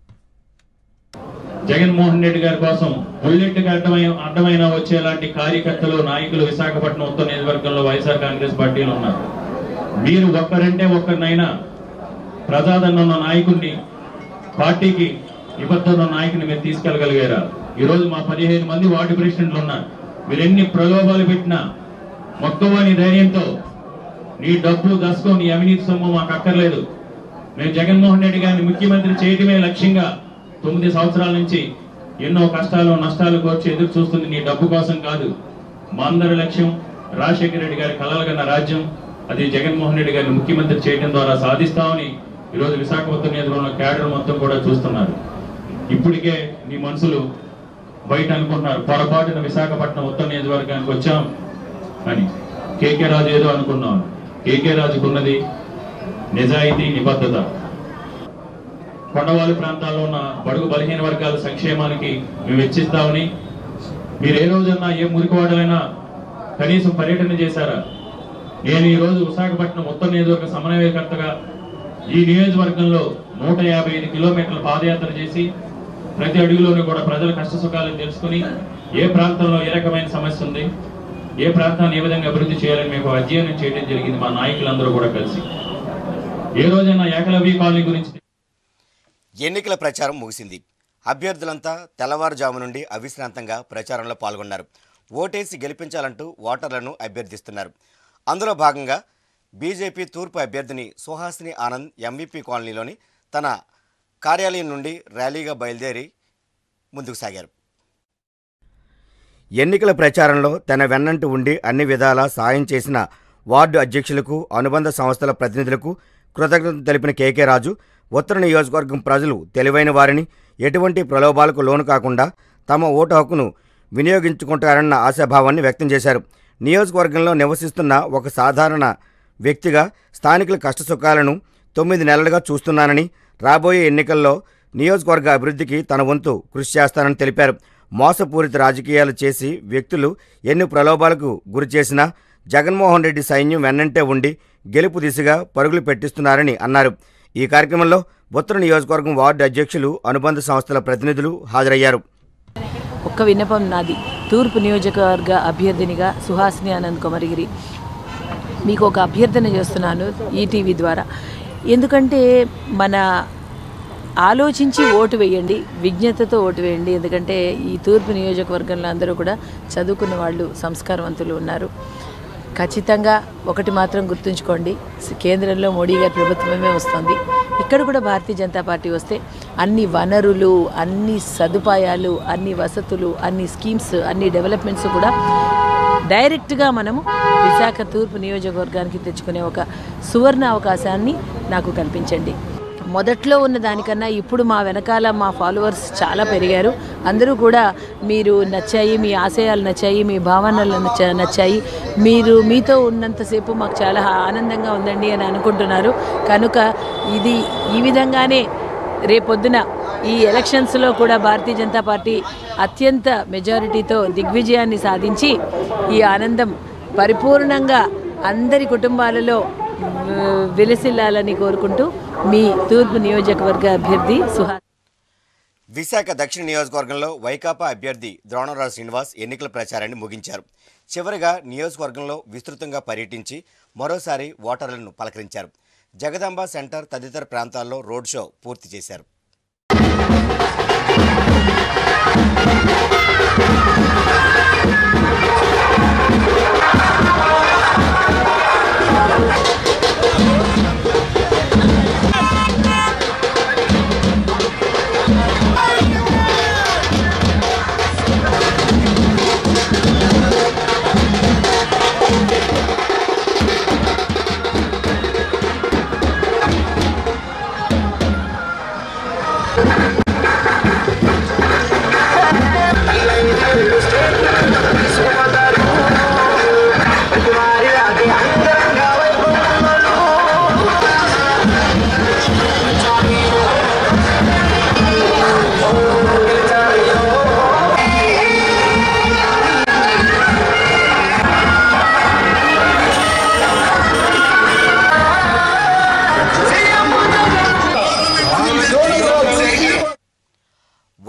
జగన్మోహన్ రెడ్డి గారి కోసం బుల్లెట్ అడ్డమైన అడ్డమైన వచ్చేలాంటి కార్యకర్తలు నాయకులు విశాఖపట్నం ఉత్తర నియోజకవర్గంలో వైఎస్ఆర్ కాంగ్రెస్ పార్టీలో ఉన్నారు మీరు ఒక్కరంటే ఒక్కరినైనా ప్రజాదరణ ఉన్న నాయకుడిని పార్టీకి నిబద్ధత ఉన్న నాయకుని మీరు తీసుకెళ్ళగలిగారా ఈ రోజు మా పదిహేను మంది వార్డు ప్రెసిడెంట్లు ఉన్నారు మీరు ఎన్ని ప్రలోభాలు పెట్టినా మొక్కవాని ధైర్యంతో నీ డబ్బు దశకం నీ అవినీతి సొమ్ము మాకు అక్కర్లేదు మేము జగన్మోహన్ రెడ్డి గారిని ముఖ్యమంత్రి చేయడమే లక్ష్యంగా తొమ్మిది సంవత్సరాల నుంచి ఎన్నో కష్టాలు నష్టాలు కోర్చి ఎదురు చూస్తుంది నీ డబ్బు కోసం కాదు మా అందరి లక్ష్యం రాజశేఖర రెడ్డి గారి కలలుగన్న రాజ్యం అది జగన్మోహన్ రెడ్డి గారిని ముఖ్యమంత్రి చేయడం ద్వారా సాధిస్తామని ఈరోజు విశాఖపట్నం నియోజకవర్గంలో క్యాడర్ మొత్తం కూడా చూస్తున్నారు ఇప్పటికే నీ మనసులు బయట అనుకుంటున్నారు పొరపాటున విశాఖపట్నం ఉత్తర నియోజకవర్గానికి వచ్చాం అని కేకే రాజు ఏదో అనుకున్నాం కేకే రాజుకున్నది నిజాయితీ నిబద్ధత కొండవాళ్ళు ప్రాంతాల్లో ఉన్న బడుగు బలహీన వర్గాల సంక్షేమానికి మేము వెచ్చిస్తామని మీరు ఏ రోజన్నా ఏ మురికివాడలైనా కనీసం పర్యటన చేశారా నేను ఈ రోజు విశాఖపట్నం ఉత్తర నియోజకవర్గ సమన్వయకర్తగా ఈ నియోజకవర్గంలో నూట యాభై ఐదు కిలోమీటర్ల పాదయాత్ర చేసి ప్రతి అడుగులోనూ కూడా ప్రజల కష్ట సుఖాలను తెలుసుకుని ఏ ప్రాంతంలో ఏ రకమైన సమస్య ఉంది ఏ ప్రాంతాన్ని ఏ విధంగా అభివృద్ధి చేయాలని మేము అధ్యయనం చేయడం జరిగింది మా నాయకులందరూ కూడా కలిసి ఏ రోజైనా ఏకలవ్య కాలనీ గురించి ఎన్నికల ప్రచారం ముగిసింది అభ్యర్థులంతా తెల్లవారుజాము నుండి అవిశ్రాంతంగా ప్రచారంలో పాల్గొన్నారు ఓటేసి గెలిపించాలంటూ ఓటర్లను అభ్యర్థిస్తున్నారు అందులో భాగంగా బీజేపీ తూర్పు అభ్యర్థిని సుహాసిని ఆనంద్ ఎంవీపీ కాలనీలోని తన కార్యాలయం నుండి ర్యాలీగా బయలుదేరి ముందుకు సాగారు ఎన్నికల ప్రచారంలో తన వెన్నంటి ఉండి అన్ని విధాలా సాయం చేసిన వార్డు అధ్యక్షులకు అనుబంధ సంస్థల ప్రతినిధులకు కృతజ్ఞతలు తెలిపిన కేకే రాజు ఉత్తర నియోజకవర్గం ప్రజలు తెలివైన వారిని ఎటువంటి ప్రలోభాలకు లోను కాకుండా తమ ఓటు హక్కును వినియోగించుకుంటారన్న ఆశాభావాన్ని వ్యక్తం చేశారు నియోజకవర్గంలో నివసిస్తున్న ఒక సాధారణ వ్యక్తిగా స్థానికుల కష్టసుఖాలను తొమ్మిది నెలలుగా చూస్తున్నానని రాబోయే ఎన్నికల్లో నియోజకవర్గ అభివృద్ధికి తన వంతు కృషి చేస్తానని తెలిపారు మోసపూరిత రాజకీయాలు చేసి వ్యక్తులు ఎన్ని ప్రలోభాలకు గురి చేసినా జగన్మోహన్ రెడ్డి సైన్యం వెన్నంటే ఉండి గెలుపు దిశగా పరుగులు పెట్టిస్తున్నారని అన్నారు ఈ కార్యక్రమంలో ఉత్తర నియోజకవర్గం వార్డు అధ్యక్షులు అనుబంధ సంస్థల ప్రతినిధులు హాజరయ్యారు ఒక్క విన్నపం నాది తూర్పు నియోజకవర్గ అభ్యర్థినిగా సుహాసిని ఆనంద్ కొమరగిరి మీకు ఒక అభ్యర్థన చేస్తున్నాను ఈటీవీ ద్వారా ఎందుకంటే మన ఆలోచించి ఓటు వేయండి విజ్ఞతతో ఓటు వేయండి ఎందుకంటే ఈ తూర్పు నియోజకవర్గంలో అందరూ కూడా చదువుకున్న వాళ్ళు సంస్కారవంతులు ఉన్నారు ఖచ్చితంగా ఒకటి మాత్రం గుర్తుంచుకోండి కేంద్రంలో మోడీ గారి ప్రభుత్వమే వస్తుంది ఇక్కడ కూడా భారతీయ జనతా పార్టీ వస్తే అన్ని వనరులు అన్ని సదుపాయాలు అన్ని వసతులు అన్ని స్కీమ్స్ అన్ని డెవలప్మెంట్స్ కూడా డైరెక్ట్గా మనము విశాఖ తూర్పు నియోజకవర్గానికి తెచ్చుకునే ఒక సువర్ణ అవకాశాన్ని నాకు కల్పించండి మొదట్లో ఉన్న దానికన్నా ఇప్పుడు మా వెనకాల మా ఫాలోవర్స్ చాలా పెరిగారు అందరూ కూడా మీరు నచ్చాయి మీ ఆశయాలు నచ్చాయి మీ భావనలు నచ్చ నచ్చాయి మీరు మీతో ఉన్నంతసేపు మాకు చాలా ఆనందంగా ఉందండి అని అనుకుంటున్నారు కనుక ఇది ఈ విధంగానే రేపొద్దున ఈ ఎలక్షన్స్లో కూడా భారతీయ జనతా పార్టీ అత్యంత మెజారిటీతో దిగ్విజయాన్ని సాధించి ఈ ఆనందం పరిపూర్ణంగా అందరి కుటుంబాలలో ఆ, విలసిల్లాలని కోరుకుంటూ మీ తూర్పు నియోజకవర్గ అభ్యర్థి సుహా విశాఖ దక్షిణ నియోజకవర్గంలో వైకాపా అభ్యర్థి ద్రోణరాజు శ్రీనివాస్ ఎన్నికల ప్రచారాన్ని ముగించారు చివరిగా నియోజకవర్గంలో విస్తృతంగా పర్యటించి మరోసారి ఓటర్లను పలకరించారు జగదాంబ సెంటర్ తదితర ప్రాంతాల్లో రోడ్ షో పూర్తి చేశారు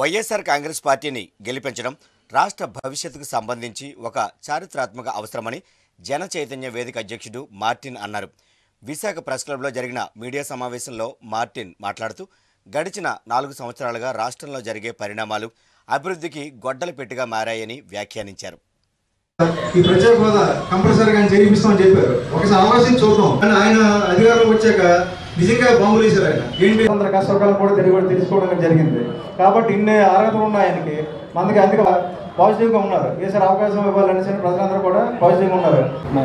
వైఎస్ఆర్ కాంగ్రెస్ పార్టీని గెలిపించడం రాష్ట్ర భవిష్యత్తుకు సంబంధించి ఒక చారిత్రాత్మక అవసరమని జన చైతన్య వేదిక అధ్యక్షుడు మార్టిన్ అన్నారు విశాఖ ప్రెస్ క్లబ్లో జరిగిన మీడియా సమావేశంలో మార్టిన్ మాట్లాడుతూ గడిచిన నాలుగు సంవత్సరాలుగా రాష్ట్రంలో జరిగే పరిణామాలు అభివృద్ధికి గొడ్డల పెట్టిగా మారాయని వ్యాఖ్యానించారు ఈ ప్రత్యేక హోదా కంపల్సరీగా ఆయన చేయిస్తామని చెప్పారు ఒకసారి ఆలోచించి చూద్దాం కానీ ఆయన అధికారంలోకి వచ్చాక నిజంగా బాంబులు వేశారు ఆయన ఏంటి అందరి కష్టకాలం కూడా తెలియ తెలుసుకోవడం జరిగింది కాబట్టి ఇన్ని అర్హతలు ఉన్నాయి ఆయనకి మనకి అందుకే పాజిటివ్గా ఉన్నారు ఏసారి అవకాశం ఇవ్వాలనేసి ప్రజలందరూ కూడా పాజిటివ్గా ఉన్నారు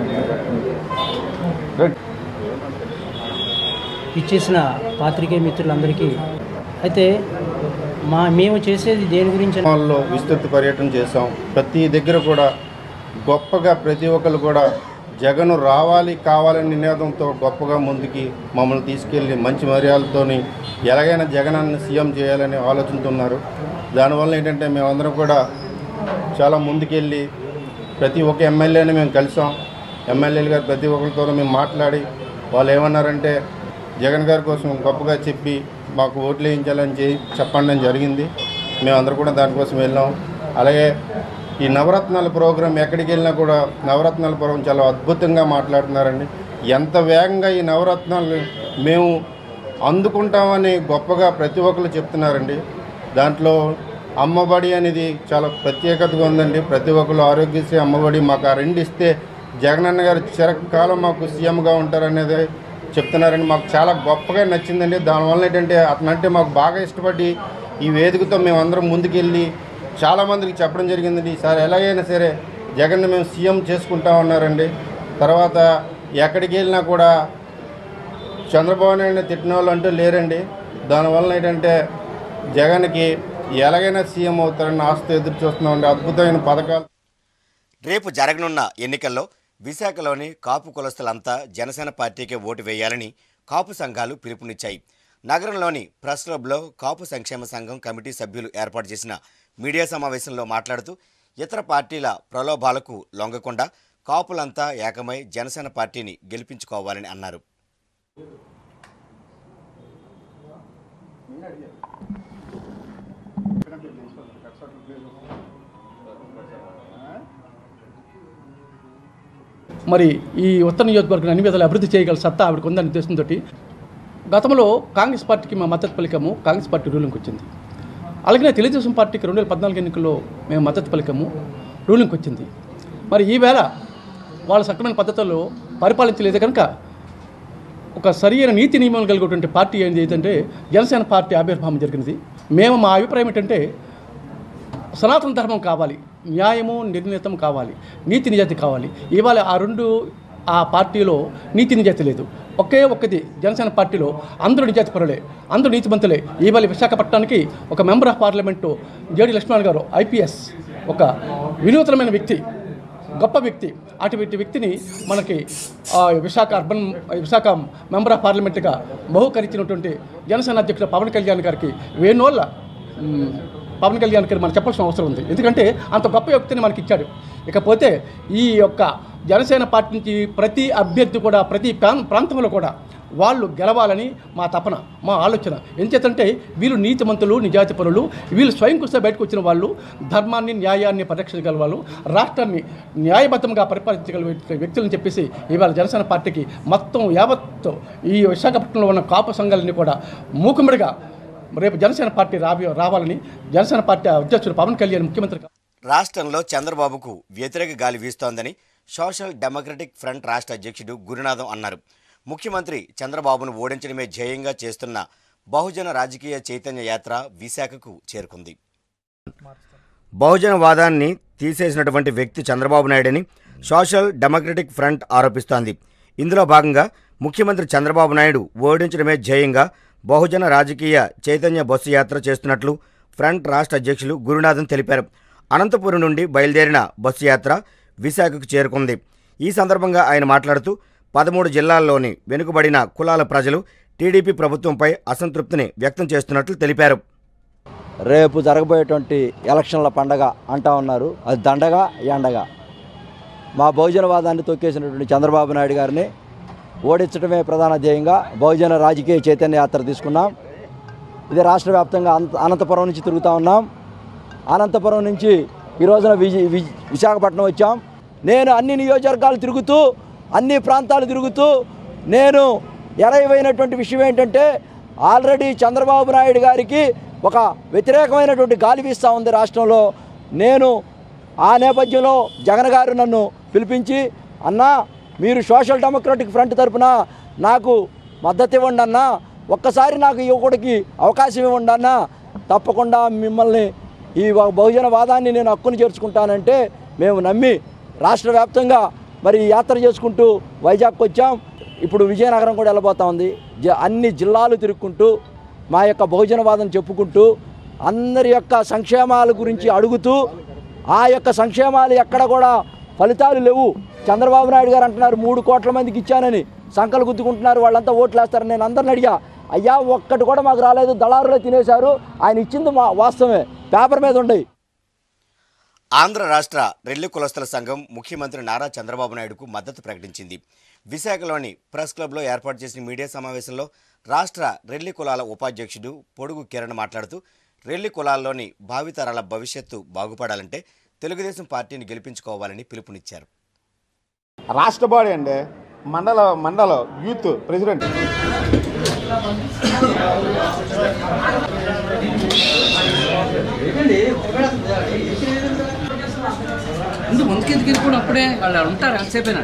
ఇచ్చేసిన పాత్రికేయ మిత్రులందరికీ అయితే మా మేము చేసేది దేని గురించి గ్రామాల్లో విస్తృత పర్యటన చేశాం ప్రతి దగ్గర కూడా గొప్పగా ప్రతి ఒక్కరు కూడా జగన్ రావాలి కావాలనే నినాదంతో గొప్పగా ముందుకి మమ్మల్ని తీసుకెళ్ళి మంచి మర్యాదలతోని ఎలాగైనా జగనాన్ని సీఎం చేయాలని ఆలోచిస్తున్నారు దానివల్ల ఏంటంటే మేమందరం కూడా చాలా ముందుకెళ్ళి ప్రతి ఒక్క ఎమ్మెల్యేని మేము కలిసాం ఎమ్మెల్యేలు గారు ప్రతి ఒక్కరితో మేము మాట్లాడి వాళ్ళు ఏమన్నారంటే జగన్ గారి కోసం గొప్పగా చెప్పి మాకు ఓట్లు వేయించాలని చెప్పి చెప్పండి అని జరిగింది మేమందరం కూడా దానికోసం వెళ్ళాం అలాగే ఈ నవరత్నాల ప్రోగ్రాం ఎక్కడికి వెళ్ళినా కూడా నవరత్నాల ప్రోగ్రాం చాలా అద్భుతంగా మాట్లాడుతున్నారండి ఎంత వేగంగా ఈ నవరత్నాలు మేము అందుకుంటామని గొప్పగా ప్రతి ఒక్కరు చెప్తున్నారండి దాంట్లో అమ్మబడి అనేది చాలా ప్రత్యేకతగా ఉందండి ప్రతి ఒక్కరు ఆరోగ్యశ్రీ అమ్మబడి మాకు ఆ రెండు ఇస్తే జగనన్న గారు చిరకాలం మాకు సీఎంగా ఉంటారనేది చెప్తున్నారండి మాకు చాలా గొప్పగా నచ్చిందండి దానివల్ల ఏంటంటే అతనంటే మాకు బాగా ఇష్టపడి ఈ వేదికతో మేమందరం ముందుకెళ్ళి చాలామందికి చెప్పడం జరిగిందండి ఈసారి ఎలాగైనా సరే జగన్ మేము సీఎం చేసుకుంటా ఉన్నారండి తర్వాత ఎక్కడికి వెళ్ళినా కూడా చంద్రబాబు నాయుడిని తిట్టిన వాళ్ళు అంటూ లేరండి దానివల్ల ఏంటంటే జగన్కి ఎలాగైనా సీఎం అవుతారని ఆస్తి ఎదురు చూస్తున్నామండి అద్భుతమైన పథకాలు రేపు జరగనున్న ఎన్నికల్లో విశాఖలోని కాపు కులస్తులంతా జనసేన పార్టీకే ఓటు వేయాలని కాపు సంఘాలు పిలుపునిచ్చాయి నగరంలోని ప్రెస్ క్లబ్లో కాపు సంక్షేమ సంఘం కమిటీ సభ్యులు ఏర్పాటు చేసిన మీడియా సమావేశంలో మాట్లాడుతూ ఇతర పార్టీల ప్రలోభాలకు లొంగకుండా కాపులంతా ఏకమై జనసేన పార్టీని గెలిపించుకోవాలని అన్నారు మరి ఈ ఉత్తర నియోజకవర్గం అన్ని విధాలు అభివృద్ధి చేయగల సత్తా ఆవిడకు ఉందనే ఉద్దేశంతో గతంలో కాంగ్రెస్ పార్టీకి మా మద్దతు పలికాము కాంగ్రెస్ పార్టీ రూలింగ్కి వచ్చింది అలాగే తెలుగుదేశం పార్టీకి రెండు వేల పద్నాలుగు ఎన్నికల్లో మేము మద్దతు పలికాము రూలింగ్కి వచ్చింది మరి ఈవేళ వాళ్ళ సక్రమైన పద్ధతుల్లో పరిపాలించలేదు కనుక ఒక సరైన నీతి నియమాలు కలిగినటువంటి పార్టీ ఏంటి ఏంటంటే జనసేన పార్టీ ఆవిర్భావం జరిగినది మేము మా అభిప్రాయం ఏంటంటే సనాతన ధర్మం కావాలి న్యాయము నిర్ణీతం కావాలి నీతి నిజాతి కావాలి ఇవాళ ఆ రెండు ఆ పార్టీలో నీతి నిజాతి లేదు ఒకే ఒక్కది జనసేన పార్టీలో అందరూ నిజాతి పరులే అందరూ నీతిమంతులే ఇవాళ విశాఖపట్నానికి ఒక member of parliament JD Lakshman garu IPS ఒక వినూతనమైన వ్యక్తి గొప్ప వ్యక్తి అటువంటి వ్యక్తిని మనకి ఆ, Visakha urban Visakha member of పార్లమెంట్గా బహుకరించినటువంటి జనసేన అధ్యక్షుడు పవన్ కళ్యాణ్ గారికి వేణోళ్ళ మ్, పవన్ కళ్యాణ్ గారు మనం చెప్పాల్సిన అవసరం ఉంది ఎందుకంటే అంత గొప్ప వ్యక్తిని మనకి ఇచ్చాడు ఇకపోతే ఈ యొక్క జనసేన పార్టీ నుంచి ప్రతి అభ్యర్థి కూడా ప్రతి ప్రాం- ప్రాంతంలో కూడా వాళ్ళు గెలవాలని మా తపన మా ఆలోచన ఎంచేతంటే వీళ్ళు నీతిమంతులు నిజాతిపరులు వీళ్ళు స్వయం కృషి బయటకు వచ్చిన వాళ్ళు ధర్మాన్ని న్యాయాన్ని పరిరక్షించగల వాళ్ళు రాష్ట్రాన్ని న్యాయబద్ధంగా పరిపాలించగల వ్యక్తి- వ్యక్తులని చెప్పేసి ఇవాళ జనసేన పార్టీకి మొత్తం యావత్ ఈ విశాఖపట్నంలో ఉన్న కాపు సంఘాలన్నీ కూడా మూకుమ్మడిగా రేపు జనసేన పార్టీ రావి రావాలని జనసేన పార్టీ అధ్యక్షుడు పవన్ కళ్యాణ్ ముఖ్యమంత్రి రాష్ట్రంలో చంద్రబాబుకు వ్యతిరేక గాలి వీస్తోందని సోషల్ డెమోక్రటిక్ ఫ్రంట్ రాష్ట్ర అధ్యక్షుడు గురునాథం అన్నారు ముఖ్యమంత్రి చంద్రబాబును ఓడించడమే ధ్యేయంగా చేస్తున్న బహుజన రాజకీయ చైతన్య యాత్ర విశాఖకు చేరుకుంది బహుజన వాదాన్ని తీసేసినటువంటి వ్యక్తి చంద్రబాబు నాయుడని సోషల్ డెమోక్రటిక్ ఫ్రంట్ ఆరోపిస్తోంది ఇందులో భాగంగా ముఖ్యమంత్రి చంద్రబాబు నాయుడు ఓడించడమే ధ్యేయంగా బహుజన రాజకీయ చైతన్య బస్సు యాత్ర చేస్తున్నట్లు ఫ్రంట్ రాష్ట్ర అధ్యక్షులు గురునాథన్ తెలిపారు అనంతపురం నుండి బయలుదేరిన బస్సు యాత్ర విశాఖకు చేరుకుంది ఈ సందర్భంగా ఆయన మాట్లాడుతూ పదమూడు జిల్లాల్లోని వెనుకబడిన కులాల ప్రజలు టీడీపీ ప్రభుత్వంపై అసంతృప్తిని వ్యక్తం చేస్తున్నట్లు తెలిపారు రేపు జరగబోయేటువంటి ఎలక్షన్ల పండగ అంటా ఉన్నారు అది దండగా ఎండగా మా బహుజనవాదాన్ని తొక్కేసినటువంటి చంద్రబాబు నాయుడు గారిని ఓడించడమే ప్రధాన ధ్యేయంగా బహుజన రాజకీయ చైతన్య యాత్ర తీసుకున్నాం ఇది రాష్ట్ర వ్యాప్తంగా అనంత అనంతపురం నుంచి తిరుగుతూ ఉన్నాం అనంతపురం నుంచి ఈ రోజున విజి విజ- విశాఖపట్నం వచ్చాం నేను అన్ని నియోజకవర్గాలు తిరుగుతూ అన్ని ప్రాంతాలు తిరుగుతూ నేను ఎరైవైనటువంటి విషయం ఏంటంటే ఆల్రెడీ చంద్రబాబు నాయుడు గారికి ఒక వ్యతిరేకమైనటువంటి గాలి వీస్తూ ఉంది రాష్ట్రంలో నేను ఆ నేపథ్యంలో జగన్ గారు నన్ను పిలిపించి అన్నా మీరు సోషల్ డెమోక్రటిక్ ఫ్రంట్ తరపున నాకు మద్దతు ఇవ్వండి అన్నా ఒక్కసారి నాకు యువకుడికి అవకాశం ఇవ్వండి అన్నా తప్పకుండా మిమ్మల్ని ఈ బ- బహుజన వాదాన్ని నేను హక్కును చేర్చుకుంటానంటే మేము నమ్మి రాష్ట్ర వ్యాప్తంగా మరి ఈ యాత్ర చేసుకుంటూ వైజాగ్కి వచ్చాం ఇప్పుడు విజయనగరం కూడా వెళ్ళబోతా ఉంది జ అన్ని జిల్లాలు తిరుక్కుంటూ మా యొక్క బహుజనవాదం చెప్పుకుంటూ అందరి యొక్క సంక్షేమాల గురించి అడుగుతూ ఆ యొక్క సంక్షేమాలు ఎక్కడ కూడా ఫలితాలు లేవు చంద్రబాబు నాయుడు గారు అంటున్నారు మూడు కోట్ల మందికి ఇచ్చానని సంకలు గుద్దుకుంటున్నారు వాళ్ళంతా ఓట్లు వేస్తారని నేను అందరిని అడిగా అయ్యా ఒక్కటి కూడా మాకు రాలేదు దళారులే తినేశారు ఆయన ఇచ్చింది మా వాస్తవమే పేపర్ మీద ఉండయి ఆంధ్ర రాష్ట్ర రెల్లి కులస్తుల సంఘం ముఖ్యమంత్రి నారా చంద్రబాబు నాయుడుకు మద్దతు ప్రకటించింది విశాఖలోని ప్రెస్ క్లబ్లో ఏర్పాటు చేసిన మీడియా సమావేశంలో రాష్ట్ర రెల్లి కులాల ఉపాధ్యక్షుడు పొడుగు కిరణ్ మాట్లాడుతూ రెల్లి కులాల్లోని భావితరాల భవిష్యత్తు బాగుపడాలంటే తెలుగుదేశం పార్టీని గెలిపించుకోవాలని పిలుపునిచ్చారు రాష్ట్ర బాడీ అండి మండల మండల యూత్ ప్రెసిడెంట్ ముందు ముందుకు ఎందుకు వెళ్ళిపోవడం అప్పుడే వాళ్ళు ఉంటారు ఎంతసేపైనా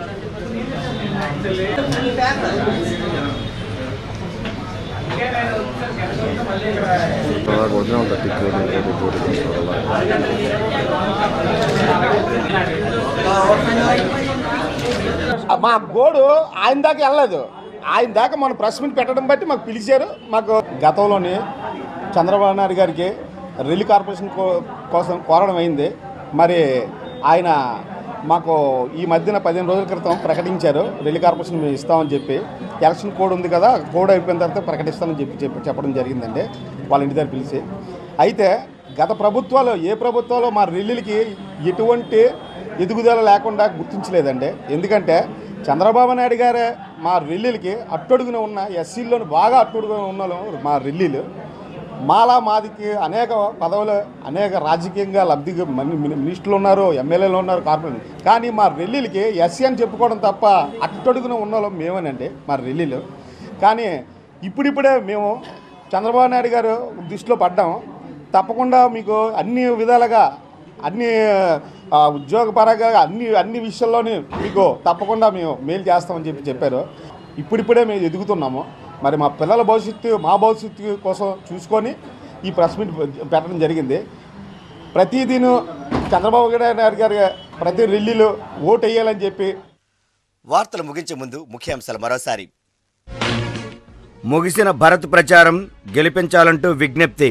మా గోడు ఆయన దాకా వెళ్ళలేదు ఆయన దాకా మన ప్రెస్ మీట్ పెట్టడం బట్టి మాకు పిలిచారు మాకు గతంలోని చంద్రబాబు నాయుడు గారికి రెల్లి కార్పొరేషన్ కో- కోసం కోరడం అయింది మరి ఆయన మాకు ఈ మధ్యన పదిహేను రోజుల క్రితం ప్రకటించారు రెల్లి కార్పొరేషన్ మేము ఇస్తామని చెప్పి ఎలక్షన్ కోడ్ ఉంది కదా కోడ్ అయిపోయిన తర్వాత ప్రకటిస్తామని చెప్పి చెప్పి చెప్పడం జరిగిందండి వాళ్ళ ఇంటి దగ్గర పిలిచి అయితే గత ప్రభుత్వాలు ఏ ప్రభుత్వాలు మా రెల్లిలకి ఎటువంటి ఎదుగుదల లేకుండా గుర్తించలేదండి ఎందుకంటే చంద్రబాబు నాయుడు గారే మా రెల్లిలకి అట్టడుగున ఉన్న ఎస్సీల్లోని బాగా అట్టడుగున ఉన్న వాళ్ళు మా రెల్లీలు మాలా మాదికి అనేక పదవులు అనేక రాజకీయంగా లబ్ధి మని- మిని- మినిస్టర్లు ఉన్నారు ఎమ్మెల్యేలు ఉన్నారు కార్పొరేట్ కానీ మా రెల్లీలకి ఎస్సీ అని చెప్పుకోవడం తప్ప అట్టడుగున ఉన్న వాళ్ళం మేమేనండి మా రెల్లీలు కానీ ఇప్పుడిప్పుడే మేము చంద్రబాబు నాయుడు గారు దృష్టిలో పడ్డాం తప్పకుండా మీకు అన్ని విధాలుగా అన్ని ఆ, ఉద్యోగపరంగా అన్ని అన్ని విషయాల్లోని మీకు తప్పకుండా మేము మేలు చేస్తామని చెప్పి చెప్పారు ఇప్పుడిప్పుడే మేము ఎదుగుతున్నాము మరి మా పిల్లల భవిష్యత్తు మా భవిష్యత్తు కోసం చూసుకొని ఈ ప్రెస్ మీట్ పెట్టడం జరిగింది ప్రతిదిన చంద్రబాబు నాయుడు గారి ప్రతి రిల్లీలు ఓటు వేయాలని చెప్పి వార్తలు ముగించే ముందు ముఖ్యాంశాలు మరోసారి ముగిసిన భరత్ ప్రచారం గెలిపించాలంటూ విజ్ఞప్తి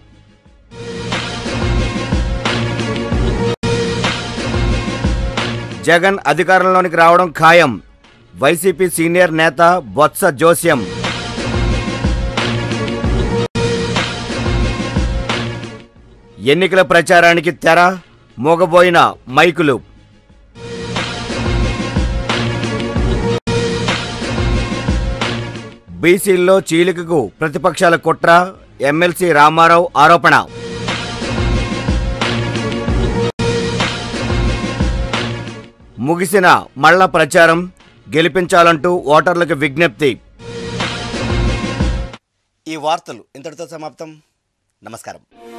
జగన్ అధికారంలోనికి రావడం ఖాయం వైసీపీ సీనియర్ నేత బొత్స జోస్యం ఎన్నికల ప్రచారానికి తెర మోగబోయిన మైకులు బీసీల్లో చీలికకు ప్రతిపక్షాల కుట్ర ఎమ్మెల్సీ రామారావు ఆరోపణ ముగిసిన మళ్ల ప్రచారం గెలిపించాలంటూ ఓటర్లకు విజ్ఞప్తి ఈ వార్తలు ఇంతటితో సమాప్తం నమస్కారం